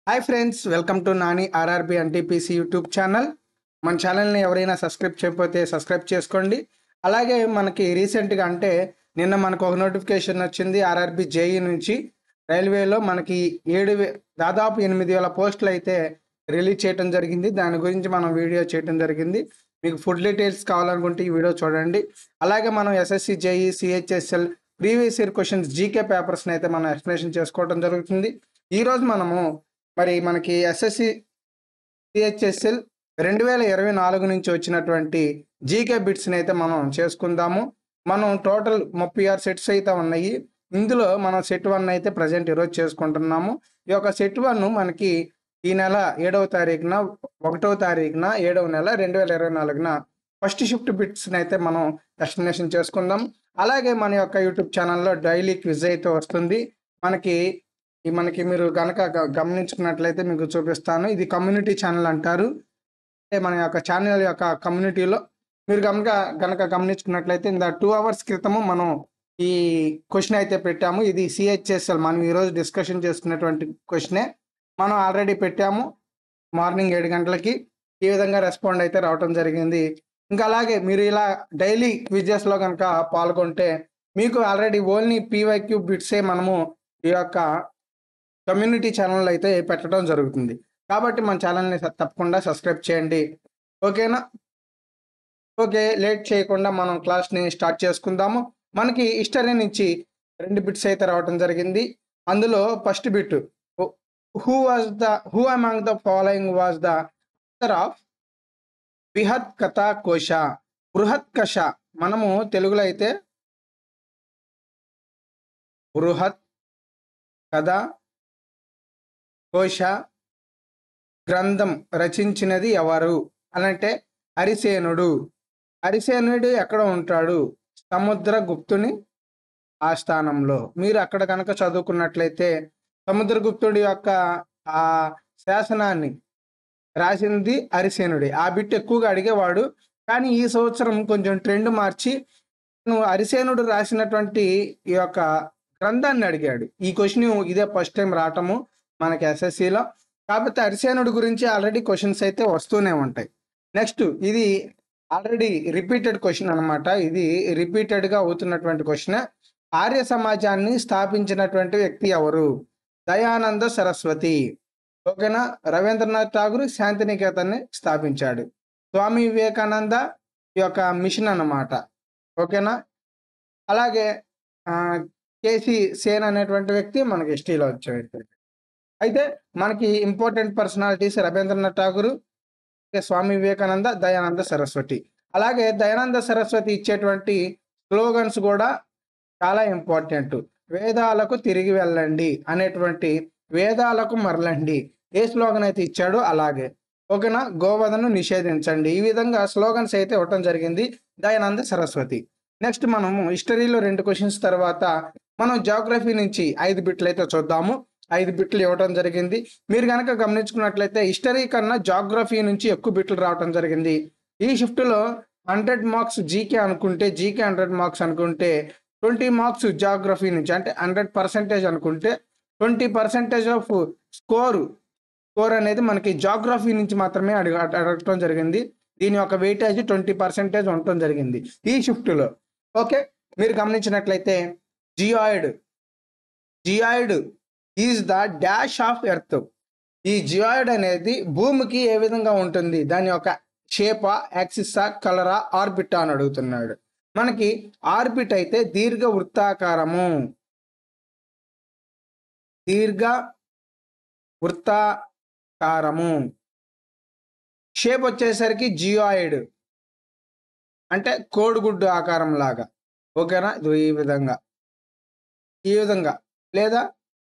hi friends welcome to Nani RRB NTPC YouTube channel మన ఛానల్ని ఎవరైనా సబ్స్క్రైబ్ చేయకపోతే సబ్స్క్రైబ్ చేసుకోండి అలాగే మనకి రీసెంట్గా అంటే నిన్న మనకు ఒక నోటిఫికేషన్ వచ్చింది ఆర్ఆర్బి జేఈ నుంచి రైల్వేలో మనకి ఏడు వే దాదాపు ఎనిమిది వేల పోస్టులు అయితే రిలీజ్ చేయడం జరిగింది దాని గురించి మనం వీడియో చేయడం జరిగింది మీకు ఫుడ్ డీటెయిల్స్ కావాలనుకుంటే ఈ వీడియో చూడండి అలాగే మనం SSC JE CHSL previous year questions GK పేపర్స్ని అయితే మనం ఎక్స్ప్లెనేషన్ చేసుకోవడం జరుగుతుంది ఈరోజు మనము మరి మనకి ఎస్ఎస్సి సిహెచ్ఎస్ఎల్ రెండు వేల ఇరవై నాలుగు నుంచి వచ్చినటువంటి జీకే బిట్స్ని అయితే మనం చేసుకుందాము మనం టోటల్ ముప్పై ఆరు సెట్స్ అయితే ఉన్నాయి ఇందులో మనం సెట్ వన్ అయితే ప్రజెంట్ ఈరోజు చేసుకుంటున్నాము ఈ యొక్క సెట్ వన్ మనకి ఈ నెల ఏడవ తారీఖున ఒకటవ తారీఖున ఏడవ నెల రెండు వేల ఇరవై నాలుగున ఫస్ట్ షిఫ్ట్ బిట్స్ని అయితే మనం ఎక్స్ప్లెనేషన్ చేసుకుందాం అలాగే మన యొక్క యూట్యూబ్ ఛానల్లో డైలీ క్విజ్ అయితే వస్తుంది మనకి ఈ మనకి మీరు గనక గ- గమనించుకున్నట్లయితే మీకు చూపిస్తాను ఇది కమ్యూనిటీ ఛానల్ అంటారు అంటే మన యొక్క ఛానల్ యొక్క కమ్యూనిటీలో మీరు గనక గనక గమనించుకున్నట్లయితే ఇంత టూ అవర్స్ క్రితము మనం ఈ క్వశ్చన్ అయితే పెట్టాము ఇది సిహెచ్ఎస్ఎల్ మనం ఈరోజు డిస్కషన్ చేసుకున్నటువంటి క్వశ్చనే మనం ఆల్రెడీ పెట్టాము మార్నింగ్ ఏడు గంటలకి ఈ విధంగా రెస్పాండ్ అయితే రావటం జరిగింది ఇంకా అలాగే మీరు ఇలా డైలీ క్విజెస్లో కనుక పాల్గొంటే మీకు ఆల్రెడీ ఓన్లీ పీవైక్యూ బిట్సే మనము ఈ యొక్క కమ్యూనిటీ ఛానల్ అయితే పెట్టడం జరుగుతుంది కాబట్టి మన ఛానల్ని స- తప్పకుండా సబ్స్క్రైబ్ చేయండి ఓకేనా ఓకే లేట్ చేయకుండా మనం క్లాస్ని స్టార్ట్ చేసుకుందాము మనకి హిస్టరీ నుంచి రెండు బిట్స్ అయితే రావడం జరిగింది అందులో first bit who was the who among the following was the author of Brihat Katha కోశ బృహత్ కష మనము తెలుగులో అయితే బృహత్ కథ కోశ గ్రంథం రచించినది ఎవరు అనంటే హరిసేనుడు హరిసేనుడు ఎక్కడ ఉంటాడు సముద్ర గుప్తుని ఆస్థానంలో మీరు అక్కడ కనుక చదువుకున్నట్లయితే సముద్రగుప్తుడి యొక్క ఆ శాసనాన్ని రాసింది హరిసేనుడి ఆ బిట్ ఎక్కువగా అడిగేవాడు కానీ ఈ సంవత్సరం కొంచెం ట్రెండ్ మార్చి నువ్వు హరిసేనుడు రాసినటువంటి ఈ యొక్క గ్రంథాన్ని అడిగాడు ఈ క్వశ్చన్ ఇదే ఫస్ట్ టైం రావటము మనకి ఎస్ఎస్సిలో కాకపోతే హరిసేనుడి గురించి ఆల్రెడీ క్వశ్చన్స్ అయితే వస్తూనే ఉంటాయి నెక్స్ట్ ఇది ఆల్రెడీ రిపీటెడ్ క్వశ్చన్ అన్నమాట ఇది రిపీటెడ్గా అవుతున్నటువంటి క్వశ్చన్ ఆర్య సమాజాన్ని స్థాపించినటువంటి వ్యక్తి ఎవరు దయానంద సరస్వతి ఓకేనా రవీంద్రనాథ్ ఠాగూర్ శాంతినికేతన్ని స్థాపించాడు స్వామి వివేకానంద ఈ యొక్క మిషన్ అన్నమాట ఓకేనా అలాగే ఆ, కేసి సేన్ అనేటువంటి వ్యక్తి మనకి హిస్టరీలో వచ్చే వ్యక్తి అయితే మనకి ఇంపార్టెంట్ పర్సనాలిటీస్ రవీంద్రనాథ్ ఠాగూర్ అలాగే స్వామి వివేకానంద దయానంద సరస్వతి అలాగే దయానంద సరస్వతి ఇచ్చేటువంటి స్లోగన్స్ కూడా చాలా ఇంపార్టెంట్ వేదాలకు తిరిగి వెళ్ళండి అనేటువంటి వేదాలకు మరలండి ఏ స్లోగన్ అయితే ఇచ్చాడో అలాగే ఓకేనా గోవధను నిషేధించండి ఈ విధంగా స్లోగన్స్ అయితే ఇవ్వటం జరిగింది దయానంద సరస్వతి నెక్స్ట్ మనము హిస్టరీలో రెండు క్వశ్చన్స్ తర్వాత మనం జాగ్రఫీ నుంచి ఐదు బిట్లు అయితే చూద్దాము ఐదు బిట్లు ఇవ్వడం జరిగింది మీరు కనుక గమనించుకున్నట్లయితే హిస్టరీ కన్నా జాగ్రఫీ నుంచి ఎక్కువ బిట్లు రావడం జరిగింది ఈ షిఫ్ట్లో హండ్రెడ్ మార్క్స్ జీకే అనుకుంటే జీకే హండ్రెడ్ మార్క్స్ అనుకుంటే ట్వంటీ మార్క్స్ జాగ్రఫీ నుంచి అంటే హండ్రెడ్ పర్సెంటేజ్ అనుకుంటే twenty percentage of score score అనేది మనకి జాగ్రఫీ నుంచి మాత్రమే అడగ అడగటం జరిగింది దీని యొక్క వెయిటేజ్ ట్వంటీ పర్సెంటేజ్ ఉండటం జరిగింది ఈ షిఫ్ట్లో ఓకే మీరు గమనించినట్లయితే geoid geoid is the dash of earth ఈ జియాయిడ్ అనేది భూమికి ఏ విధంగా ఉంటుంది దాని యొక్క షేపా యాక్సిసా కలరా ఆర్బిటా అని అడుగుతున్నాడు మనకి ఆర్బిట్ అయితే దీర్ఘ వృత్తాకారము దీర్ఘ వృత్తాకారము షేప్ వచ్చేసరికి జియాయిడ్ అంటే కోడిగుడ్డు ఆకారం లాగా ఓకేనా ఇది ఈ విధంగా ఈ విధంగా లేదా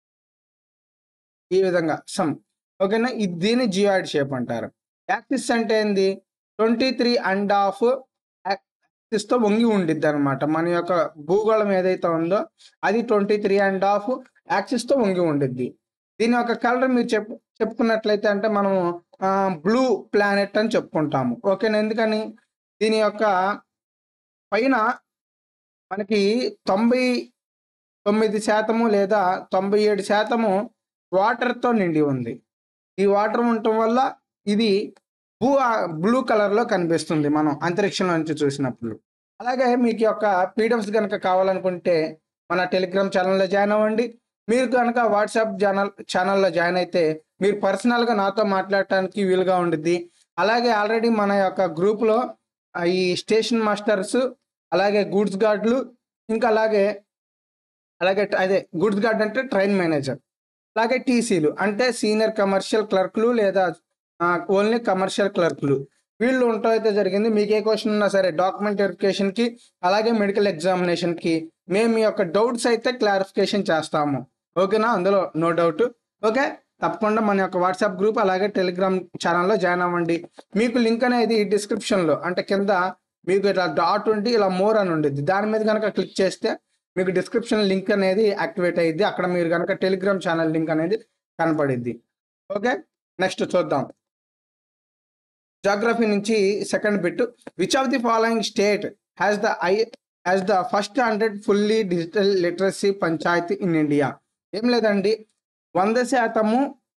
ఈ విధంగా సమ్ ఓకేనా ఇది దీన్ని జియాయిడ్ షేప్ అంటారు యాక్సిస్ అంటే ఏంది ట్వంటీ త్రీ అండ్ హాఫ్ తో వంగి ఉండిద్ది అనమాట మన యొక్క భూగోళం ఏదైతే ఉందో అది ట్వంటీ త్రీ అండ్ హాఫ్ తో వంగి ఉండిద్ది దీని యొక్క కలర్ మీరు చెప్పు చెప్పుకున్నట్లయితే అంటే మనము బ్లూ ప్లానెట్ అని చెప్పుకుంటాము ఓకేనా ఎందుకని దీని యొక్క పైన మనకి తొంభై తొమ్మిది శాతము లేదా తొంభై ఏడు శాతము వాటర్తో నిండి ఉంది ఈ వాటర్ ఉండటం వల్ల ఇది బ్లూ బ్లూ కలర్లో కనిపిస్తుంది మనం అంతరిక్షంలో నుంచి చూసినప్పుడు అలాగే మీకు యొక్క పీడిఎఫ్స్ కనుక కావాలనుకుంటే మన టెలిగ్రామ్ ఛానల్లో జాయిన్ అవ్వండి మీరు కనుక వాట్సాప్ ఛానల్ ఛానల్లో జాయిన్ అయితే మీరు పర్సనల్గా నాతో మాట్లాడటానికి వీలుగా ఉండిద్ది అలాగే ఆల్రెడీ మన యొక్క గ్రూప్లో ఈ స్టేషన్ మాస్టర్స్ అలాగే గూడ్స్ గార్డులు ఇంకా అలాగే అలాగే ట- అదే గూడ్స్ గార్డ్ అంటే ట్రైన్ మేనేజర్ అలాగే టీసీలు అంటే సీనియర్ కమర్షియల్ క్లర్క్లు లేదా ఓన్లీ కమర్షియల్ క్లర్క్లు వీళ్ళు ఉండటం అయితే జరిగింది మీకు ఏ క్వశ్చన్ ఉన్నా సరే డాక్యుమెంట్ వెరిఫికేషన్కి అలాగే మెడికల్ ఎగ్జామినేషన్కి మేము మీ యొక్క డౌట్స్ అయితే క్లారిఫికేషన్ చేస్తాము ఓకేనా అందులో నో డౌట్ ఓకే తప్పకుండా మన యొక్క వాట్సాప్ గ్రూప్ అలాగే టెలిగ్రామ్ ఛానల్లో జాయిన్ అవ్వండి మీకు లింక్ అనేది డిస్క్రిప్షన్లో అంటే కింద మీకు ఇట్లా డాట్ ఉండి ఇలా మోర్ అని ఉండిద్ది దాని మీద కనుక క్లిక్ చేస్తే మీకు డిస్క్రిప్షన్ లింక్ అనేది యాక్టివేట్ అయ్యిద్ది అక్కడ మీరు కనుక టెలిగ్రామ్ ఛానల్ లింక్ అనేది కనపడిద్ది ఓకే నెక్స్ట్ చూద్దాం జాగ్రఫీ నుంచి second bit which of the following state has the I has the first hundred fully digital literacy panchayat in India ఏం లేదండి వంద శాతము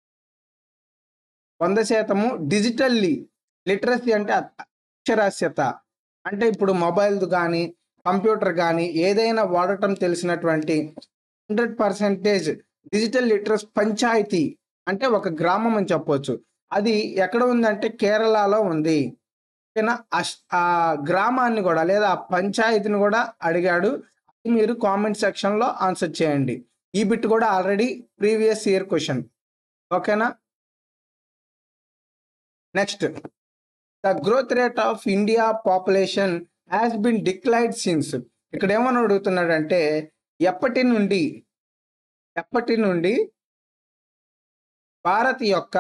వంద శాతము డిజిటల్లీ లిటరసీ అంటే అక్షరాస్యత అంటే ఇప్పుడు మొబైల్ కానీ కంప్యూటర్ కానీ ఏదైనా వాడటం తెలిసినటువంటి hundred percentage digital literacy panchayat అంటే ఒక గ్రామం అని చెప్పొచ్చు అది ఎక్కడ ఉందంటే కేరళలో ఉంది ఓకేనా అష్- ఆ గ్రామాన్ని కూడా లేదా ఆ పంచాయతీని కూడా అడిగాడు అది మీరు కామెంట్ సెక్షన్లో ఆన్సర్ చేయండి ఈ బిట్ కూడా ఆల్రెడీ ప్రీవియస్ ఇయర్ క్వశ్చన్ ఓకేనా next the growth rate of India population has been declined since ఇక్కడ ఏమని అడుగుతున్నాడంటే ఎప్పటి నుండి ఎప్పటి నుండి భారత్ యొక్క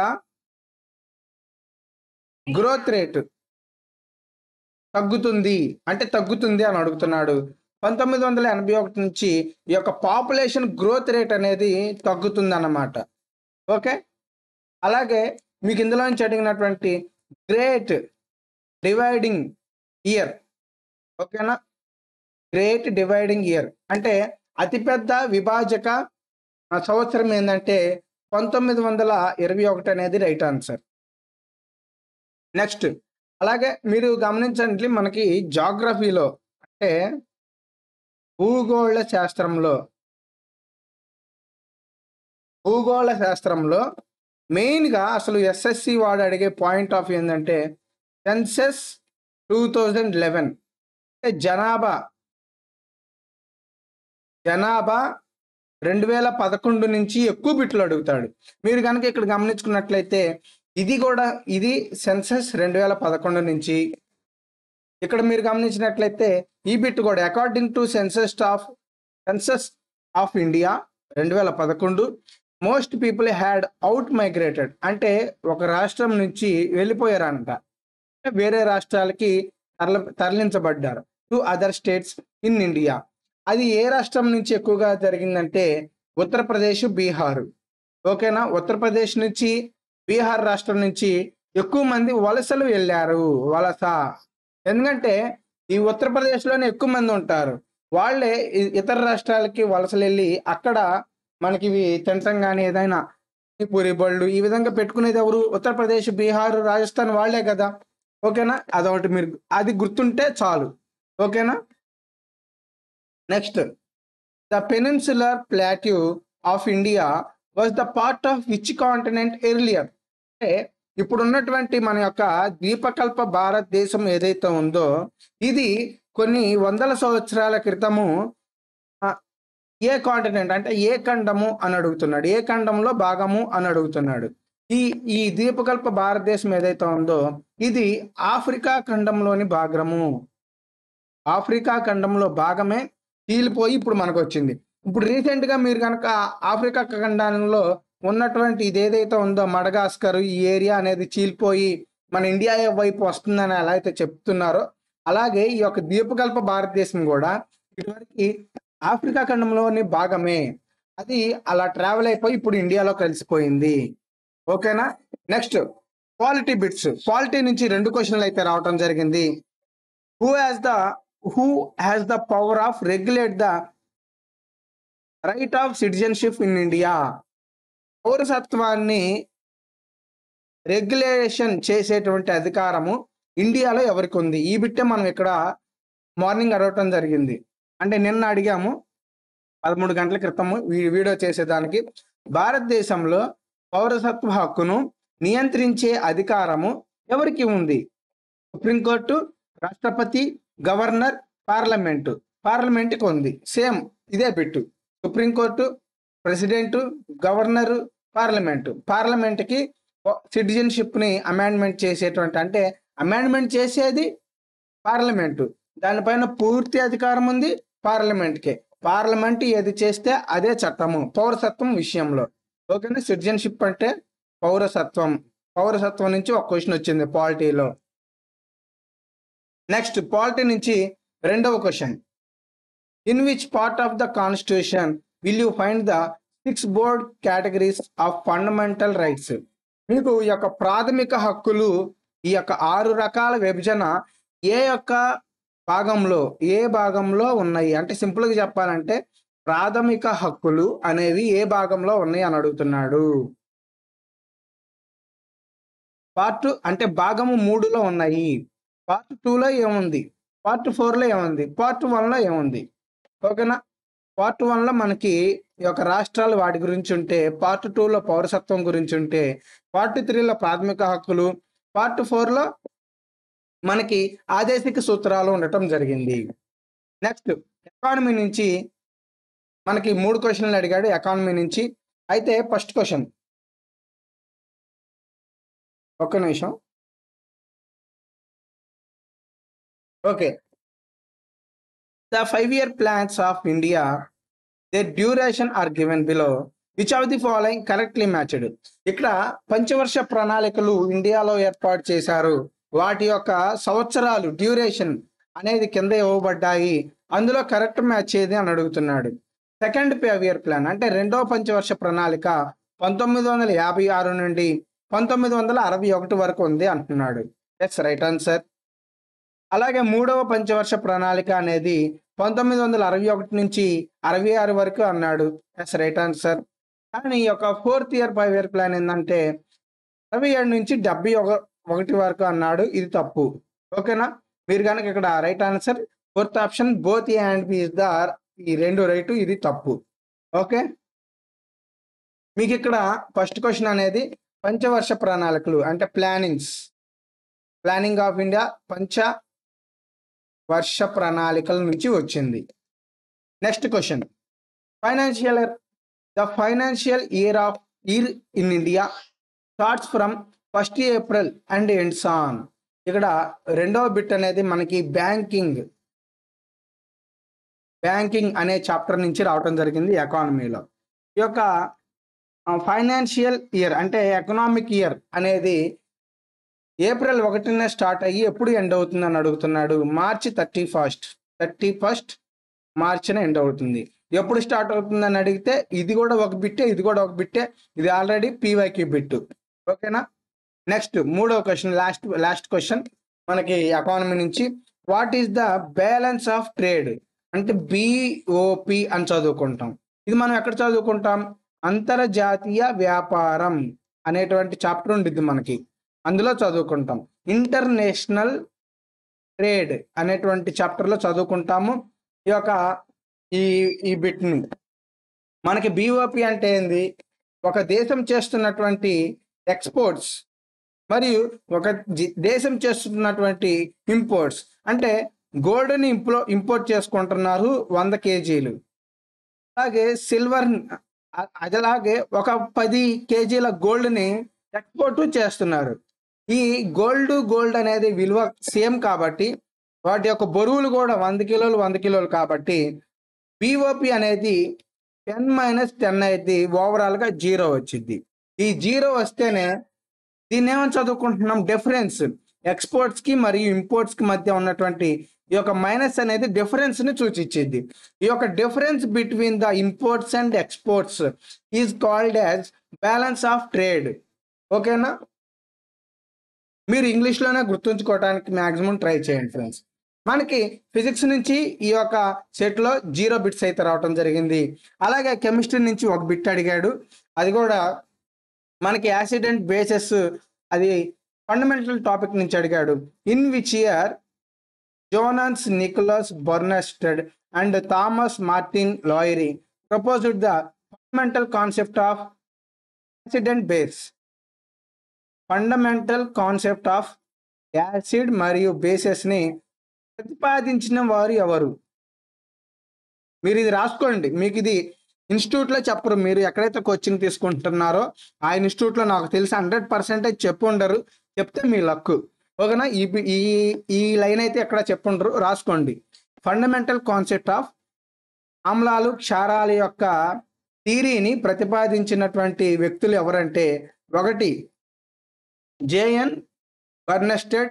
గ్రోత్ రేట్ తగ్గుతుంది అంటే తగ్గుతుంది అని అడుగుతున్నాడు పంతొమ్మిది వందల ఎనభై ఒకటి నుంచి ఈ యొక్క పాపులేషన్ గ్రోత్ రేట్ అనేది తగ్గుతుంది అన్నమాట ఓకే అలాగే మీకు ఇందులో నుంచి అడిగినటువంటి గ్రేట్ డివైడింగ్ ఇయర్ ఓకేనా గ్రేట్ డివైడింగ్ ఇయర్ అంటే అతిపెద్ద విభాజక ఆ, సంవత్సరం ఏంటంటే పంతొమ్మిది వందల ఇరవై ఒకటి అనేది రైట్ ఆన్సర్ నెక్స్ట్ అలాగే మీరు గమనించండి మనకి జాగ్రఫీలో అంటే భూగోళ శాస్త్రంలో భూగోళ శాస్త్రంలో మెయిన్గా అసలు ఎస్ఎస్సి వాడు అడిగే పాయింట్ ఆఫ్ ఏంటంటే సెన్సెస్ టూ థౌజండ్ లెవెన్ అంటే జనాభా జనాభా రెండు వేల పదకొండు నుంచి ఎక్కువ బిట్లు అడుగుతాడు మీరు కనుక ఇక్కడ గమనించుకున్నట్లయితే ఇది కూడా ఇది సెన్సస్ రెండు వేల పదకొండు నుంచి ఇక్కడ మీరు గమనించినట్లయితే ఈ బిట్ కూడా according to census of census of India రెండు వేల పదకొండు most people had out migrated అంటే ఒక రాష్ట్రం నుంచి వెళ్ళిపోయారంట అంటే వేరే రాష్ట్రాలకి తరలి తరలించబడ్డారు to other states in India అది ఏ రాష్ట్రం నుంచి ఎక్కువగా జరిగిందంటే ఉత్తరప్రదేశ్ బీహార్ ఓకేనా ఉత్తరప్రదేశ్ నుంచి బీహార్ రాష్ట్రం నుంచి ఎక్కువ మంది వలసలు వెళ్ళారు వలస ఎందుకంటే ఈ ఉత్తరప్రదేశ్లోనే ఎక్కువ మంది ఉంటారు వాళ్ళే ఇ- ఇతర రాష్ట్రాలకి వలసలు వెళ్ళి అక్కడ మనకి ఇవి తినటం కానీ ఏదైనా పూరి బళ్ళు ఈ విధంగా పెట్టుకునేది ఎవరు ఉత్తరప్రదేశ్ బీహార్ రాజస్థాన్ వాళ్ళే కదా ఓకేనా అదొకటి మీరు అది గుర్తుంటే చాలు ఓకేనా next the peninsular plateau of India was the part of which continent earlier అంటే ఇప్పుడున్నటువంటి మన యొక్క ద్వీపకల్ప భారతదేశం ఏదైతే ఉందో ఇది కొన్ని వందల సంవత్సరాల క్రితము ఆ, ఏ కాంటినెంట్ అంటే ఏ ఖండము అని అడుగుతున్నాడు ఏ ఖండంలో భాగము అని అడుగుతున్నాడు ఈ ఈ ద్వీపకల్ప భారతదేశం ఏదైతే ఉందో ఇది ఆఫ్రికా ఖండంలోని భాగము ఆఫ్రికా ఖండంలో భాగమే చీలిపోయి ఇప్పుడు మనకు వచ్చింది ఇప్పుడు రీసెంట్ గా మీరు కనుక ఆఫ్రికా ఖండంలో ఉన్నటువంటి ఇది ఏదైతే ఉందో మడగాస్కర్ ఈ ఏరియా అనేది చీలిపోయి మన ఇండియా వైపు వస్తుందని ఎలా అయితే చెప్తున్నారో అలాగే ఈ యొక్క ద్వీపకల్ప భారతదేశం కూడా ఇటువరకు ఆఫ్రికా ఖండంలోని భాగమే అది అలా ట్రావెల్ అయిపోయి ఇప్పుడు ఇండియాలో కలిసిపోయింది ఓకేనా నెక్స్ట్ క్వాలిటీ బిట్స్ క్వాలిటీ నుంచి రెండు క్వశ్చన్లు అయితే రావటం జరిగింది who has the who has the power of regulate the right of citizenship in India పౌరసత్వాన్ని రెగ్యులేషన్ చేసేటువంటి అధికారము ఇండియాలో ఎవరికి ఉంది ఈ బిట్టే మనం ఇక్కడ మార్నింగ్ అడగటం జరిగింది అంటే నిన్న అడిగాము పదమూడు గంటల క్రితము ఈ వీడియో చేసేదానికి భారతదేశంలో పౌరసత్వ హక్కును నియంత్రించే అధికారము ఎవరికి ఉంది సుప్రీంకోర్టు రాష్ట్రపతి గవర్నర్ పార్లమెంటు పార్లమెంట్కి ఉంది సేమ్ ఇదే bit supreme court president governor parliament పార్లమెంట్కి సిటిజన్షిప్ని అమెండ్మెంట్ చేసేటువంటి అంటే అమెండ్మెంట్ చేసేది పార్లమెంటు దానిపైన పూర్తి అధికారం ఉంది పార్లమెంట్కే పార్లమెంట్ ఏది చేస్తే అదే చట్టము పౌరసత్వం విషయంలో ఓకేనా సిటిజన్షిప్ అంటే పౌరసత్వం పౌరసత్వం నుంచి ఒక క్వశ్చన్ వచ్చింది పాలిటీలో నెక్స్ట్ పాలిటీ నుంచి రెండవ question in which part of the constitution will you find the six board categories of fundamental rights మీకు ఈ యొక్క ప్రాథమిక హక్కులు ఈ యొక్క ఆరు రకాల విభజన ఏ యొక్క భాగంలో ఏ భాగంలో ఉన్నాయి అంటే సింపుల్గా చెప్పాలంటే ప్రాథమిక హక్కులు అనేవి ఏ భాగంలో ఉన్నాయి అని అడుగుతున్నాడు పార్ట్ అంటే భాగము మూడులో ఉన్నాయి పార్ట్ టూలో ఏముంది పార్ట్ ఫోర్లో ఏముంది పార్ట్ వన్లో ఏముంది ఓకేనా పార్ట్ వన్లో మనకి ఈ యొక్క రాష్ట్రాలు వాటి గురించి ఉంటే పార్ట్ టూలో పౌరసత్వం గురించి ఉంటే పార్ట్ త్రీలో ప్రాథమిక హక్కులు పార్ట్ ఫోర్లో మనకి ఆదేశిక సూత్రాలు ఉండటం జరిగింది నెక్స్ట్ ఎకానమీ నుంచి మనకి మూడు క్వశ్చన్లు అడిగాడు ఎకానమీ నుంచి అయితే ఫస్ట్ క్వశ్చన్ ఒక్క నిమిషం okay the five year plans of India they duration are given below which of the following correctly matched ఇక్కడ పంచవర్ష ప్రణాళికలు ఇండియాలో ఏర్పాటు చేశారు వాటి యొక్క సంవత్సరాలు డ్యూరేషన్ అనేది కింద ఇవ్వబడ్డాయి అందులో కరెక్ట్ మ్యాచ్ ఏది అని అడుగుతున్నాడు సెకండ్ ఫైవ్ ఇయర్ ప్లాన్ అంటే రెండో పంచవర్ష ప్రణాళిక పంతొమ్మిది వందల యాభై ఆరు నుండి పంతొమ్మిది వందల అరవై ఒకటి వరకు ఉంది అంటున్నాడు ఎస్ రైట్ ఆన్సర్ అలాగే మూడవ పంచవర్ష ప్రణాళిక అనేది పంతొమ్మిది వందల అరవై ఒకటి నుంచి అరవై ఆరు వరకు అన్నాడు ఎస్ రైట్ ఆన్సర్ కానీ ఈ యొక్క fourth year five year plan ఏంటంటే అరవై ఏడు నుంచి డెబ్బై ఒక ఒకటి వరకు అన్నాడు ఇది తప్పు ఓకేనా మీరు కనుక ఇక్కడ right answer fourth option both A and B is the ఈ రెండు రైటు ఇది తప్పు ఓకే మీకు ఇక్కడ ఫస్ట్ క్వశ్చన్ అనేది పంచవర్ష ప్రణాళికలు అంటే ప్లానింగ్స్ ప్లానింగ్ ఆఫ్ ఇండియా పంచ వర్ష ప్రణాళికల నుంచి వచ్చింది next question financial the financial year of year in India starts from first April and ends on ఇక్కడ రెండవ బిట్ అనేది మనకి బ్యాంకింగ్ బ్యాంకింగ్ అనే చాప్టర్ నుంచి రావటం జరిగింది ఎకానమీలో ఈ యొక్క ఫైనాన్షియల్ ఇయర్ అంటే ఎకనామిక్ ఇయర్ అనేది ఏప్రిల్ ఒకటిన స్టార్ట్ అయ్యి ఎప్పుడు ఎండ్ అవుతుందని అడుగుతున్నాడు మార్చి థర్టీ ఫస్ట్ థర్టీ ఫస్ట్ మార్చిన ఎండ్ అవుతుంది ఎప్పుడు స్టార్ట్ అవుతుందని అడిగితే ఇది కూడా ఒక బిట్టే ఇది కూడా ఒక బిట్టే ఇది ఆల్రెడీ పీవైక్యూ బిట్ ఓకేనా నెక్స్ట్ మూడవ క్వశ్చన్ లాస్ట్ లాస్ట్ క్వశ్చన్ మనకి ఎకానమీ నుంచి what is the balance of trade అంటే బిఓపి అని చదువుకుంటాం ఇది మనం ఎక్కడ చదువుకుంటాం అంతర్జాతీయ వ్యాపారం అనేటువంటి చాప్టర్ ఉండిద్ది మనకి అందులో చదువుకుంటాం ఇంటర్నేషనల్ ట్రేడ్ అనేటువంటి చాప్టర్లో చదువుకుంటాము ఈ యొక్క ఈ ఈ బిట్ని మనకి బిఓపి అంటే ఏంది ఒక దేశం చేస్తున్నటువంటి ఎక్స్పోర్ట్స్ మరియు ఒక జి- దేశం చేస్తున్నటువంటి ఇంపోర్ట్స్ అంటే గోల్డ్ని ఇంప్లో ఇంపోర్ట్ చేసుకుంటున్నారు వంద కేజీలు అలాగే సిల్వర్ అలాగే ఒక పది కేజీల గోల్డ్ని ఎక్స్పోర్ట్ చేస్తున్నారు ఈ గోల్డ్ గోల్డ్ అనేది విలువ సేమ్ కాబట్టి వాటి యొక్క బరువులు కూడా వంద కిలోలు వంద కిలోలు కాబట్టి బిఓపి అనేది టెన్ మైనస్ టెన్ అయితే ఓవరాల్గా జీరో వచ్చింది ఈ జీరో వస్తేనే దీన్ని ఏమని చదువుకుంటున్నాం డిఫరెన్స్ ఎక్స్పోర్ట్స్ కి మరియు ఇంపోర్ట్స్ కి మధ్య ఉన్నటువంటి ఈ యొక్క మైనస్ అనేది డిఫరెన్స్ ని సూచించింది ఈ యొక్క difference between the imports and exports is called as balance of trade ఓకేనా మీరు ఇంగ్లీష్లోనే గుర్తుంచుకోవడానికి మ్యాక్సిమం ట్రై చేయండి ఫ్రెండ్స్ మనకి ఫిజిక్స్ నుంచి ఈ యొక్క సెట్లో జీరో బిట్స్ అయితే రావటం జరిగింది అలాగే కెమిస్ట్రీ నుంచి ఒక బిట్ అడిగాడు అది కూడా మనకి యాసిడ్ అండ్ బేసెస్ అది ఫండమెంటల్ టాపిక్ నుంచి అడిగాడు in which year Johannes Nicolaus Bronsted and Thomas Martin Lowry proposed the fundamental concept of acid and base fundamental concept of acid మరియు బేసెస్ని ప్రతిపాదించిన వారు ఎవరు మీరు ఇది రాసుకోండి మీకు ఇది ఇన్స్టిట్యూట్లో చెప్పరు మీరు ఎక్కడైతే కోచింగ్ తీసుకుంటున్నారో ఆ ఇన్స్టిట్యూట్లో నాకు తెలిసి హండ్రెడ్ పర్సెంటేజ్ చెప్పు ఉండరు చెప్తే మీ లక్ ఓకేనా ఈ ఈ ఈ లైన్ అయితే ఎక్కడ చెప్పుండరు రాసుకోండి ఫండమెంటల్ కాన్సెప్ట్ ఆఫ్ ఆమ్లాలు క్షారాల యొక్క థీరీని ప్రతిపాదించినటువంటి వ్యక్తులు ఎవరంటే ఒకటి జేఎన్ బర్నెస్టెడ్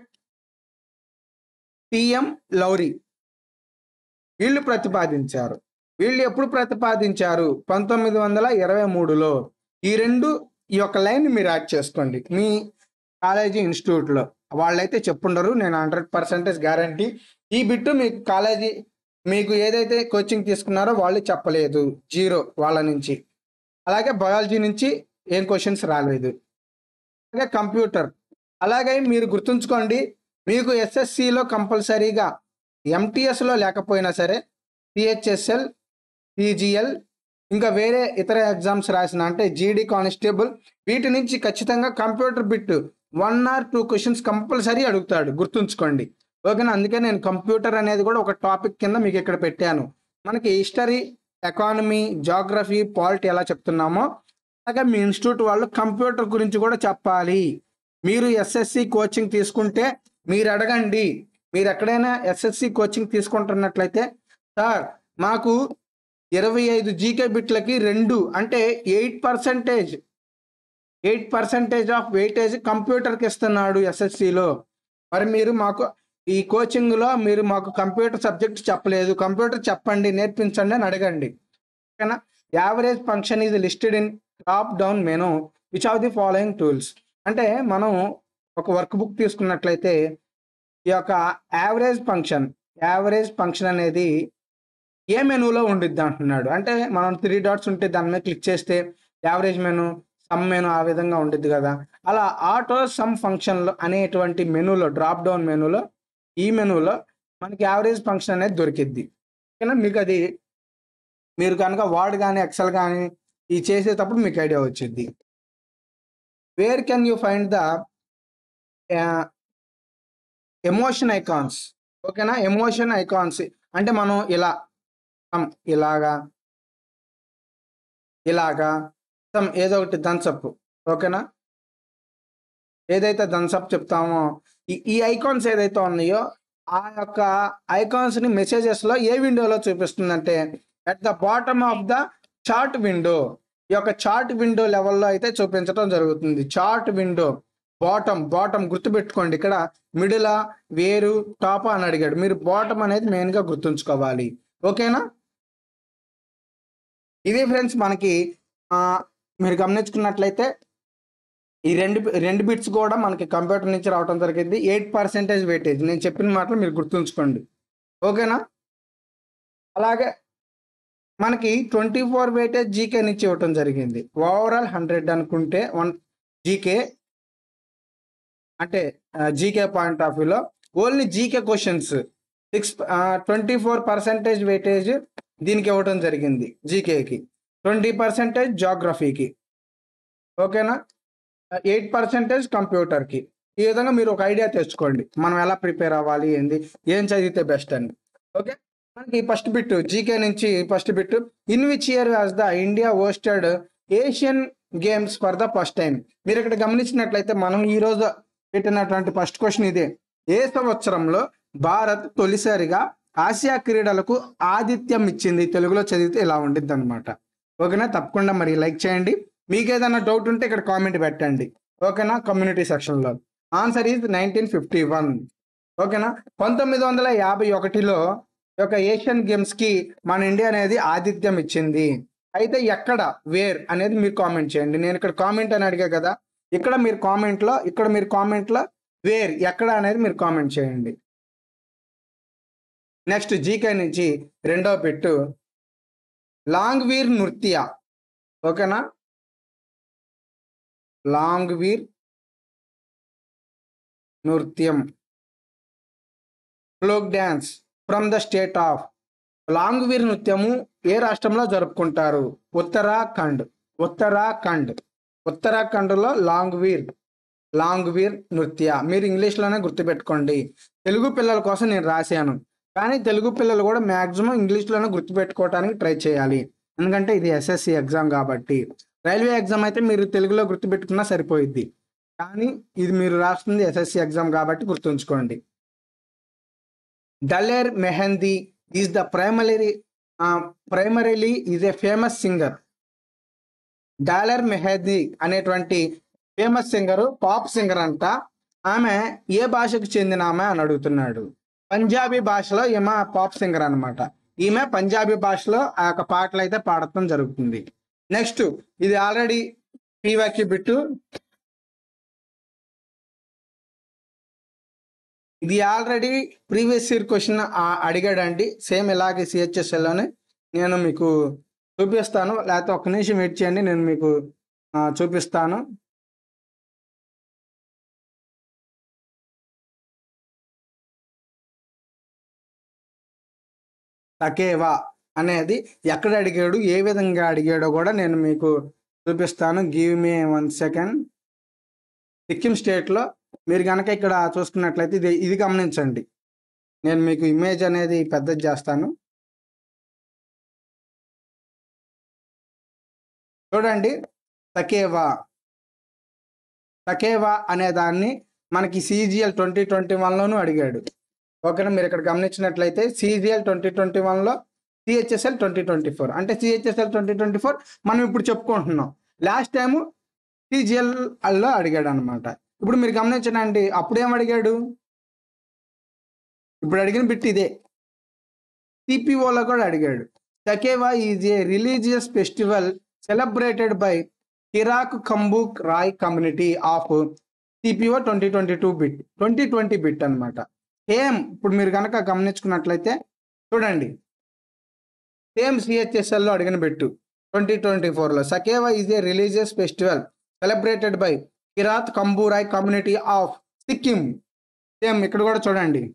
టిఎం లౌరీ వీళ్ళు ప్రతిపాదించారు వీళ్ళు ఎప్పుడు ప్రతిపాదించారు పంతొమ్మిది వందల ఇరవై మూడులో ఈ రెండు ఈ యొక్క లైన్ మీరు యాడ్ చేసుకోండి మీ కాలేజీ ఇన్స్టిట్యూట్లో వాళ్ళైతే చెప్పుండరు నేను హండ్రెడ్ పర్సెంటేజ్ గ్యారంటీ ఈ బిట్టు మీకు కాలేజీ మీకు ఏదైతే కోచింగ్ తీసుకున్నారో వాళ్ళు చెప్పలేదు జీరో వాళ్ళ నుంచి అలాగే బయాలజీ నుంచి ఏం క్వశ్చన్స్ రాలేదు అలాగే కంప్యూటర్ అలాగే మీరు గుర్తుంచుకోండి మీకు ఎస్ఎస్సిలో కంపల్సరీగా ఎంటీఎస్లో లేకపోయినా సరే పిహెచ్ఎస్ఎల్ పీజీఎల్ ఇంకా వేరే ఇతర ఎగ్జామ్స్ రాసిన అంటే జీడీ కానిస్టేబుల్ వీటి నుంచి ఖచ్చితంగా computer bit one or two questions compulsory అడుగుతాడు గుర్తుంచుకోండి ఓకేనా అందుకే నేను కంప్యూటర్ అనేది కూడా ఒక టాపిక్ కింద మీకు ఇక్కడ పెట్టాను మనకి హిస్టరీ ఎకానమీ జాగ్రఫీ పాలిటీ ఎలా చెప్తున్నామో అలాగే మీ ఇన్స్టిట్యూట్ వాళ్ళు కంప్యూటర్ గురించి కూడా చెప్పాలి మీరు ఎస్ఎస్సి కోచింగ్ తీసుకుంటే మీరు అడగండి మీరు ఎక్కడైనా ఎస్ఎస్సి కోచింగ్ తీసుకుంటున్నట్లయితే సార్ మాకు ఇరవై ఐదు జీకే బిట్లకి రెండు అంటే eight percentage eight percentage of weightage కంప్యూటర్కి ఇస్తున్నాడు ఎస్ఎస్సిలో మరి మీరు మాకు ఈ కోచింగ్లో మీరు మాకు కంప్యూటర్ సబ్జెక్ట్ చెప్పలేదు కంప్యూటర్ చెప్పండి నేర్పించండి అని అడగండి ఓకేనా average function is listed in top down menu which of the following tools అంటే మనం ఒక వర్క్ బుక్ తీసుకున్నట్లయితే ఈ యొక్క యావరేజ్ ఫంక్షన్ యావరేజ్ ఫంక్షన్ అనేది ఏ మెనూలో ఉండిద్ది అంటున్నాడు అంటే మనం త్రీ డాట్స్ ఉంటే దాని మీద క్లిక్ చేస్తే యావరేజ్ మెను సమ్ మెను ఆ విధంగా ఉండిద్ది కదా అలా ఆటో సమ్ ఫంక్షన్లో అనేటువంటి మెనూలో డ్రాప్ డౌన్ మెనూలో ఈ మెనూలో మనకి యావరేజ్ ఫంక్షన్ అనేది దొరికిద్ది ఓకేనా మీకు అది మీరు కనుక వర్డ్ కానీ ఎక్సెల్ కానీ ఈ చేసేటప్పుడు మీకు ఐడియా వచ్చింది where can you find the emotion icons ఓకేనా ఎమోషన్ ఐకాన్స్ అంటే మనం ఇలా some ఇలాగా ఇలాగా some ఏదో ఒకటి థన్సప్ ఓకేనా ఏదైతే థన్సప్ చెప్తామో ఈ ఈ ఐకాన్స్ ఏదైతే ఉన్నాయో ఆ యొక్క ఐకాన్స్ ని మెసేజెస్ లో ఏ విండోలో చూపిస్తుందంటే at the bottom of the chart window ఈ యొక్క చార్ట్ విండో లెవెల్లో అయితే చూపించడం జరుగుతుంది చార్ట్ విండో బాటమ్ బాటమ్ గుర్తుపెట్టుకోండి ఇక్కడ మిడిలా వేరు టాప్ అని అడిగాడు మీరు బాటమ్ అనేది మెయిన్ గా గుర్తుంచుకోవాలి ఓకేనా ఇది ఫ్రెండ్స్ మనకి ఆ, మీరు గమనించుకున్నట్లయితే ఈ రెండు రెండు బిట్స్ కూడా మనకి కంప్యూటర్ నుంచి రావడం జరిగింది ఎయిట్ పర్సెంటేజ్ వెయిటేజ్ నేను చెప్పిన మాటలు మీరు గుర్తుంచుకోండి ఓకేనా అలాగే మనకి ట్వంటీ ఫోర్ వెయిటేజ్ జీకే నుంచి ఇవ్వటం జరిగింది ఓవరాల్ హండ్రెడ్ అనుకుంటే వన్ జీకే అంటే జీకే పాయింట్ ఆఫ్ వ్యూలో only GK questions six twenty four percentage weightage దీనికి ఇవ్వటం జరిగింది జీకేకి ట్వంటీ పర్సెంటేజ్ జాగ్రఫీకి ఓకేనా ఎయిట్ పర్సెంటేజ్ కంప్యూటర్కి ఈ విధంగా మీరు ఒక ఐడియా తెచ్చుకోండి మనం ఎలా ప్రిపేర్ అవ్వాలి ఏంది ఏం చదివితే బెస్ట్ అని ఓకే మనకి ఫస్ట్ బిట్ జీకే నుంచి first bit in which year was the India hosted Asian games for the first time మీరు ఇక్కడ గమనించినట్లయితే మనం ఈ రోజు పెట్టినటువంటి ఫస్ట్ క్వశ్చన్ ఇదే ఏ సంవత్సరంలో భారత్ తొలిసారిగా ఆసియా క్రీడలకు ఆతిథ్యం ఇచ్చింది తెలుగులో చదివితే ఇలా ఉండిద్ది అనమాట ఓకేనా తప్పకుండా మరి లైక్ చేయండి మీకు ఏదైనా డౌట్ ఉంటే ఇక్కడ కామెంట్ పెట్టండి ఓకేనా కమ్యూనిటీ సెక్షన్లో answer is nineteen fifty one ఓకేనా పంతొమ్మిది వందల యాభై ఒకటిలో ఈ యొక్క ఏషియన్ గేమ్స్ కి మన ఇండియా అనేది ఆతిథ్యం ఇచ్చింది అయితే ఎక్కడ వేర్ అనేది మీరు కామెంట్ చేయండి నేను ఇక్కడ కామెంట్ అని అడిగా కదా ఇక్కడ మీరు కామెంట్ లో ఇక్కడ మీరు కామెంట్ లో వేర్ ఎక్కడ అనేది మీరు కామెంట్ చేయండి నెక్స్ట్ జీకే నుంచి రెండో పెట్టు లాంగ్ వీర్ నృత్య ఓకేనా లాంగ్ వీర్ నృత్యం folk dance from the state of Langvir నృత్యము ఏ రాష్ట్రంలో జరుపుకుంటారు ఉత్తరాఖండ్ ఉత్తరాఖండ్ ఉత్తరాఖండ్లో లాంగ్ వీర్ లాంగ్ వీర్ నృత్య మీరు ఇంగ్లీష్లోనే గుర్తుపెట్టుకోండి తెలుగు పిల్లల కోసం నేను రాశాను కానీ తెలుగు పిల్లలు కూడా మ్యాక్సిమం ఇంగ్లీష్లోనే గుర్తుపెట్టుకోవడానికి ట్రై చేయాలి ఎందుకంటే ఇది ఎస్ఎస్సి ఎగ్జామ్ కాబట్టి రైల్వే ఎగ్జామ్ అయితే మీరు తెలుగులో గుర్తుపెట్టుకున్నా సరిపోయిద్ది కానీ ఇది మీరు రాస్తుంది ఎస్ఎస్సి ఎగ్జామ్ కాబట్టి గుర్తుంచుకోండి Daler Mehndi is the primary primarily is a famous singer Daler Mehndi అనేటువంటి ఫేమస్ సింగర్ పాప్ సింగర్ అంట ఆమె ఏ భాషకు చెందిన ఆమె అని అడుగుతున్నాడు పంజాబీ భాషలో ఈమె పాప్ సింగర్ అన్నమాట ఈమె పంజాబీ భాషలో ఆ యొక్క పాటలు అయితే పాడటం జరుగుతుంది నెక్స్ట్ ఇది ఆల్రెడీ పీవాకి బిట్టు ఇది ఆల్రెడీ ప్రీవియస్ ఇయర్ క్వశ్చన్ అడిగాడండి సేమ్ ఇలాగే సిహెచ్ఎస్ఎల్లోనే నేను మీకు చూపిస్తాను లేకపోతే ఒక్క నిమిషం వెయిట్ చేయండి నేను మీకు ఆ, చూపిస్తాను తకేవా అనేది ఎక్కడ అడిగాడు ఏ విధంగా అడిగాడో కూడా నేను మీకు చూపిస్తాను give me one second Sikkim స్టేట్లో మీరు కనుక ఇక్కడ చూసుకున్నట్లయితే ఇది ఇది గమనించండి నేను మీకు ఇమేజ్ అనేది పెద్దది చేస్తాను చూడండి తకేవా తకేవా అనే దాన్ని మనకి సిజిఎల్ ట్వంటీ ట్వంటీ వన్లోనూ అడిగాడు ఓకేనా మీరు ఇక్కడ గమనించినట్లయితే సిజిఎల్ ట్వంటీ ట్వంటీ వన్లో సిహెచ్ఎస్ఎల్ ట్వంటీ ట్వంటీ ఫోర్ అంటే సిహెచ్ఎస్ఎల్ ట్వంటీ ట్వంటీ ఫోర్ మనం ఇప్పుడు చెప్పుకుంటున్నాం లాస్ట్ టైము సిజిఎల్లో అడిగాడు అనమాట ఇప్పుడు మీరు గమనించండి అప్పుడేం అడిగాడు ఇప్పుడు అడిగిన బిట్ ఇదే సిపిఓలో కూడా అడిగాడు Sakewa is a religious festival celebrated by Kirat Khambu Rai community of CPO twenty twenty two bit twenty twenty bit అనమాట సేమ్ ఇప్పుడు మీరు కనుక గమనించుకున్నట్లయితే చూడండి సేమ్ సిహెచ్ఎస్ఎల్లో అడిగిన బిట్టు ట్వంటీ ట్వంటీ ఫోర్లో Sakewa is a religious festival celebrated by Kirat Khambu Rai community of Sikkim same ఇక్కడ కూడా చూడండి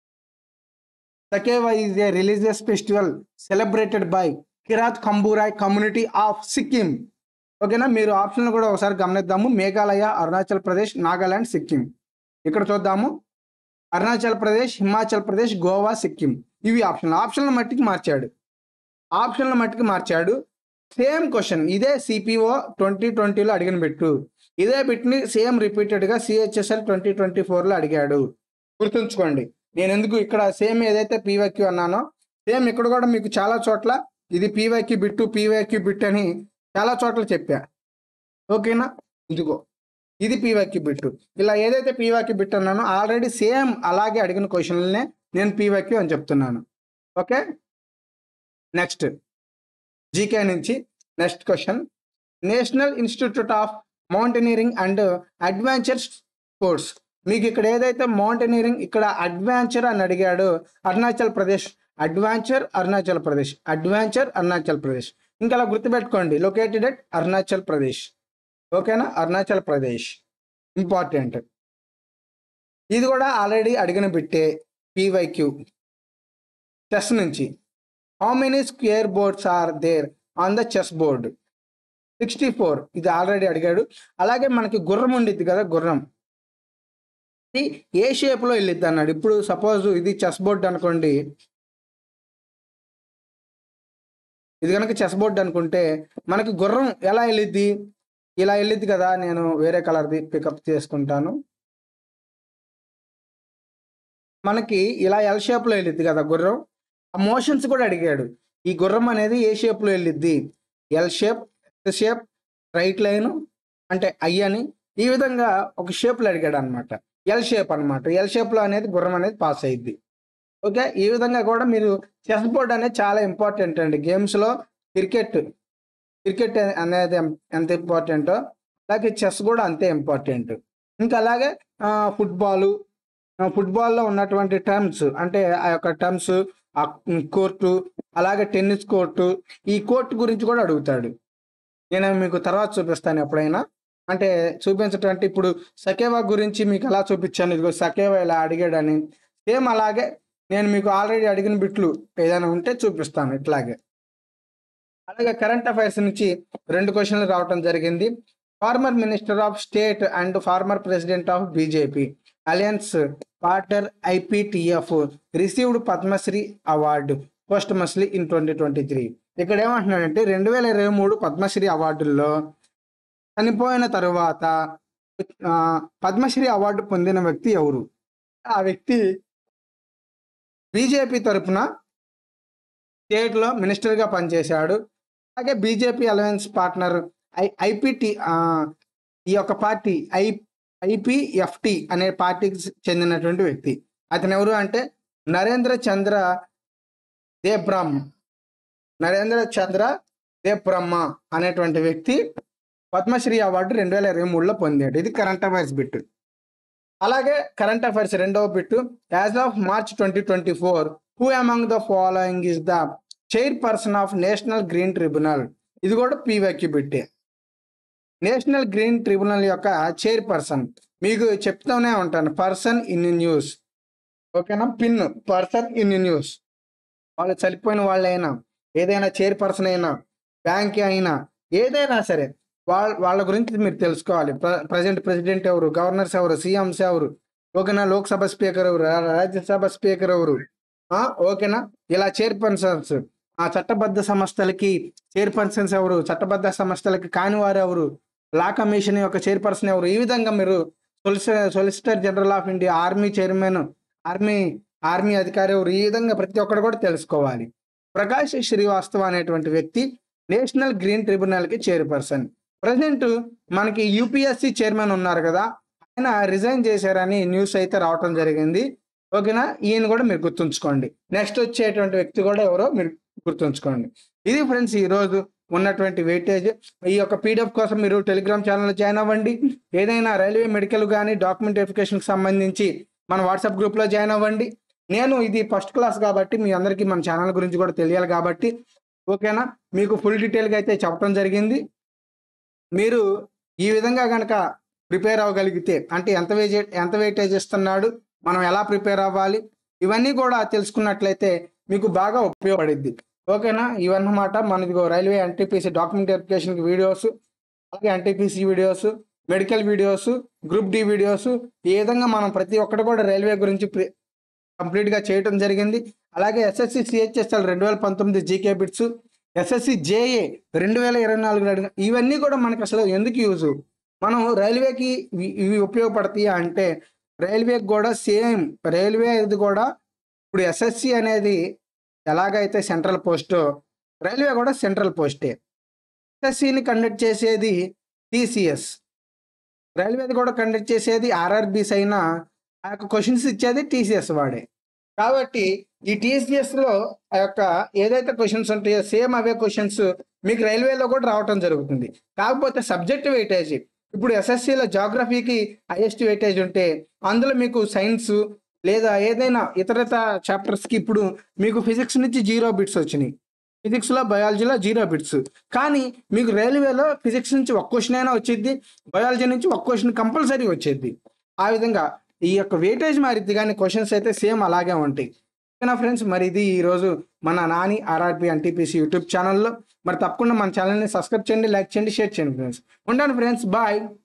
Sakewa is a religious festival celebrated by Kirat Khambu Rai community of Sikkim ఓకేనా మీరు ఆప్షన్లు కూడా ఒకసారి గమనిద్దాము మేఘాలయ అరుణాచల్ ప్రదేశ్ నాగాలాండ్ సిక్కిం ఇక్కడ చూద్దాము అరుణాచల్ ప్రదేశ్ హిమాచల్ ప్రదేశ్ గోవా సిక్కిం ఇవి ఆప్షన్లు ఆప్షన్ల మట్టికి మార్చాడు ఆప్షన్ల మట్టికి మార్చాడు సేమ్ క్వశ్చన్ ఇదే సిపిఓ ట్వంటీ ట్వంటీలో అడిగిన బిట్టు ఇదే బిట్ని సేమ్ రిపీటెడ్గా సిహెచ్ఎస్ఎల్ ట్వంటీ ట్వంటీ ఫోర్లో అడిగాడు గుర్తుంచుకోండి నేను ఎందుకు ఇక్కడ సేమ్ ఏదైతే పీవైక్యూ అన్నానో సేమ్ ఇక్కడ కూడా మీకు చాలా చోట్ల ఇది పీవైక్యూ బిట్టు పీవైక్యూ బిట్ అని చాలా చోట్ల చెప్పా ఓకేనా ఇదిగో ఇది పీవైక్యూ బిట్టు ఇలా ఏదైతే పీవైక్యూ బిట్ అన్నానో ఆల్రెడీ సేమ్ అలాగే అడిగిన క్వశ్చన్లనే నేను పీవైక్యూ అని చెప్తున్నాను ఓకే నెక్స్ట్ జీకే నుంచి next question national institute of mountaineering and adventure sports మీకు ఇక్కడ ఏదైతే మౌంటైనీరింగ్ ఇక్కడ అడ్వెంచర్ అని అడిగాడు అరుణాచల్ ప్రదేశ్ అడ్వెంచర్ అరుణాచల్ ప్రదేశ్ అడ్వెంచర్ అరుణాచల్ ప్రదేశ్ ఇంకా అలా గుర్తుపెట్టుకోండి లొకేటెడ్ ఎట్ అరుణాచల్ ప్రదేశ్ ఓకేనా అరుణాచల్ ప్రదేశ్ ఇంపార్టెంట్ ఇది కూడా ఆల్రెడీ అడిగిన బిట్టే పీవైక్యూ చెస్ నుంచి how many square boards are there on the chess board sixty four ఇది ఆల్రెడీ అడిగాడు అలాగే మనకి గుర్రం ఉండిద్ది కదా గుర్రం ఇది ఏ షేప్లో వెళ్ళిద్ది అన్నాడు ఇప్పుడు సపోజ్ ఇది చెస్ బోర్డ్ అనుకోండి ఇది కనుక చెస్ బోర్డ్ అనుకుంటే మనకి గుర్రం ఎలా వెళ్ళిద్ది ఇలా వెళ్ళిద్ది కదా నేను వేరే కలర్ది పికప్ చేసుకుంటాను మనకి ఇలా ఎల్ షేప్లో వెళ్ళిద్ది కదా గుర్రం ఆ మోషన్స్ కూడా అడిగాడు ఈ గుర్రం అనేది ఏ షేప్లో వెళ్ళిద్ది L shape S shape right line అంటే ఐ అని ఈ విధంగా ఒక షేప్లో అడిగాడు అనమాట ఎల్ షేప్ అనమాట ఎల్ షేప్లో అనేది గుర్రం అనేది పాస్ అయ్యిద్ది ఓకే ఈ విధంగా కూడా మీరు చెస్ బోర్డ్ అనేది చాలా ఇంపార్టెంట్ అండి గేమ్స్లో క్రికెట్ క్రికెట్ అనేది ఎం- ఎంత ఇంపార్టెంటో అలాగే చెస్ కూడా అంతే ఇంపార్టెంట్ ఇంకా అలాగే ఫుట్బాలు ఫుట్బాల్లో ఉన్నటువంటి టర్మ్స్ అంటే ఆ యొక్క టర్మ్స్ ఆ కోర్టు అలాగే టెన్నిస్ కోర్టు ఈ కోర్టు గురించి కూడా అడుగుతాడు నేను మీకు తర్వాత చూపిస్తాను ఎప్పుడైనా అంటే చూపించటం అంటే ఇప్పుడు సకేవా గురించి మీకు ఎలా చూపించాను ఇదిగో సకేవా ఇలా అడిగాడని సేమ్ అలాగే నేను మీకు ఆల్రెడీ అడిగిన బిట్లు ఏదైనా ఉంటే చూపిస్తాను ఇట్లాగే అలాగే కరెంట్ అఫైర్స్ నుంచి రెండు క్వశ్చన్లు రావటం జరిగింది former minister of state and former president of BJP alliance partner IPTF received Padmashri award posthumously in twenty twenty three ఇక్కడ ఏమంటున్నాడంటే రెండు వేల ఇరవై మూడు పద్మశ్రీ అవార్డుల్లో చనిపోయిన తరువాత ఆ, పద్మశ్రీ అవార్డు పొందిన వ్యక్తి ఎవరు ఆ వ్యక్తి బీజేపీ తరపున స్టేట్లో మినిస్టర్గా పనిచేశాడు అలాగే BJP alliance partner I IPT ఈ యొక్క పార్టీ ఐ ఐపీఎఫ్టి అనే పార్టీకి చెందినటువంటి వ్యక్తి అతను ఎవరు అంటే నరేంద్ర చంద్ర దేబ్రహ్మ నరేంద్ర చంద్ర దేబ్రహ్మ అనేటువంటి వ్యక్తి పద్మశ్రీ అవార్డు రెండు వేల ఇరవై మూడులో పొందాడు ఇది కరెంట్ అఫైర్స్ బిట్ అలాగే కరెంట్ అఫైర్స్ రెండవ bit as of March twenty twenty four who among the following is the chair person of national green tribunal ఇది కూడా పీవైక్యూ బిట్టే నేషనల్ గ్రీన్ ట్రిబ్యునల్ యొక్క చైర్ పర్సన్ మీకు చెప్తూనే ఉంటాను పర్సన్ ఇన్ న్యూస్ ఓకేనా పిన్ పర్సన్ ఇన్ న్యూస్ వాళ్ళు చనిపోయిన వాళ్ళైనా ఏదైనా చైర్ పర్సన్ అయినా బ్యాంక్ అయినా ఏదైనా సరే వాళ్ళ వాళ్ళ గురించి మీరు తెలుసుకోవాలి ప్రజెంట్ ప్రెసిడెంట్ ఎవరు గవర్నర్స్ ఎవరు సీఎంస్ ఎవరు ఓకేనా లోక్సభ స్పీకర్ ఎవరు రా- రాజ్యసభ స్పీకర్ ఎవరు ఆ, ఓకేనా ఇలా చైర్ పర్సన్స్ ఆ చట్టబద్ధ సంస్థలకి చైర్ పర్సన్స్ ఎవరు చట్టబద్ధ సంస్థలకి కాని వారు ఎవరు లా కమిషన్ యొక్క చైర్పర్సన్ ఎవరు ఈ విధంగా మీరు solicitor solicitor general of India army chairman army army అధికారి ఎవరు ఈ విధంగా ప్రతి ఒక్కరు కూడా తెలుసుకోవాలి ప్రకాష్ శ్రీవాస్తవ అనేటువంటి వ్యక్తి నేషనల్ గ్రీన్ ట్రిబ్యునల్ కి చైర్పర్సన్ ప్రజెంట్ మనకి యూపీఎస్సి చైర్మన్ ఉన్నారు కదా ఆయన రిజైన్ చేశారని న్యూస్ అయితే రావటం జరిగింది ఓకేనా ఈయన కూడా మీరు గుర్తుంచుకోండి నెక్స్ట్ వచ్చేటువంటి వ్యక్తి కూడా ఎవరో మీరు గుర్తుంచుకోండి ఇది ఫ్రెండ్స్ ఈ రోజు ఉన్నటువంటి వెయిటేజ్ ఈ యొక్క పీడిఎఫ్ కోసం మీరు టెలిగ్రామ్ ఛానల్లో జాయిన్ అవ్వండి ఏదైనా రైల్వే మెడికల్ కానీ డాక్యుమెంట్ వెరిఫికేషన్కి సంబంధించి మన వాట్సాప్ గ్రూప్లో జాయిన్ అవ్వండి నేను ఇది ఫస్ట్ క్లాస్ కాబట్టి మీ అందరికీ మన ఛానల్ గురించి కూడా తెలియాలి కాబట్టి ఓకేనా మీకు ఫుల్ డీటెయిల్గా అయితే చెప్పడం జరిగింది మీరు ఈ విధంగా కనుక ప్రిపేర్ అవ్వగలిగితే అంటే ఎంత వేజే ఎంత వెయిటేజ్ ఇస్తున్నాడు మనం ఎలా ప్రిపేర్ అవ్వాలి ఇవన్నీ కూడా తెలుసుకున్నట్లయితే మీకు బాగా ఉపయోగపడిద్ది ఓకేనా ఇవన్నమాట మనది రైల్వే ఎన్టీపీసీ డాక్యుమెంట్ వెరిఫికేషన్కి వీడియోస్ అలాగే NTPC videos medical videos group D videos ఈ విధంగా మనం ప్రతి ఒక్కటి కూడా రైల్వే గురించి ప్రి- complete గా చేయటం జరిగింది అలాగే ఎస్ఎస్సి సిహెచ్ఎస్ఎల్ రెండు వేల పంతొమ్మిది జీకే బిట్స్ ఎస్ఎస్సి జేఏ రెండు వేల ఇరవై నాలుగు అడిగిన ఇవన్నీ కూడా మనకు అసలు ఎందుకు యూజ్ మనం రైల్వేకి ఇవి ఇవి ఉపయోగపడతాయి అంటే రైల్వేకి కూడా సేమ్ రైల్వే ఇది కూడా ఇప్పుడు ఎస్ఎస్సి అనేది ఎలాగైతే సెంట్రల్ పోస్టో రైల్వే కూడా సెంట్రల్ పోస్టే ఎస్ఎస్సిని కండక్ట్ చేసేది టీసీఎస్ రైల్వేది కూడా కండక్ట్ చేసేది ఆర్ఆర్బీస్ అయినా ఆ యొక్క క్వశ్చన్స్ ఇచ్చేది టీసీఎస్ వాడే కాబట్టి ఈ టీసీఎస్ లో ఆ యొక్క ఏదైతే క్వశ్చన్స్ ఉంటాయో సేమ్ అవే క్వశ్చన్స్ మీకు రైల్వేలో కూడా రావటం జరుగుతుంది కాకపోతే సబ్జెక్ట్ వెయిటేజ్ ఇప్పుడు ఎస్ఎస్సిలో జాగ్రఫీకి హైయెస్ట్ వెయిటేజ్ ఉంటే అందులో మీకు సైన్స్ లేదా ఏదైనా ఇతరత చాప్టర్స్కి ఇప్పుడు మీకు ఫిజిక్స్ నుంచి జీరో బిట్స్ వచ్చినాయి ఫిజిక్స్లో బయాలజీలో జీరో బిట్స్ కానీ మీకు రైల్వేలో ఫిజిక్స్ నుంచి ఒక క్వశ్చన్ అయినా వచ్చింది బయాలజీ నుంచి ఒక క్వశ్చన్ కంపల్సరీ వచ్చేది ఆ విధంగా ఈ యొక్క వెయిటేజ్ మారిద్ది కానీ క్వశ్చన్స్ అయితే సేమ్ అలాగే ఉంటాయి ఓకేనా ఫ్రెండ్స్ మరి ఇది ఈరోజు మన నాని ఆర్ఆర్పి ఎన్టీపీసీ యూట్యూబ్ ఛానల్లో మరి తప్పకుండా మన ఛానల్ని సబ్స్క్రైబ్ చేయండి లైక్ చేయండి షేర్ చేయండి ఫ్రెండ్స్ ఉంటాను ఫ్రెండ్స్ బాయ్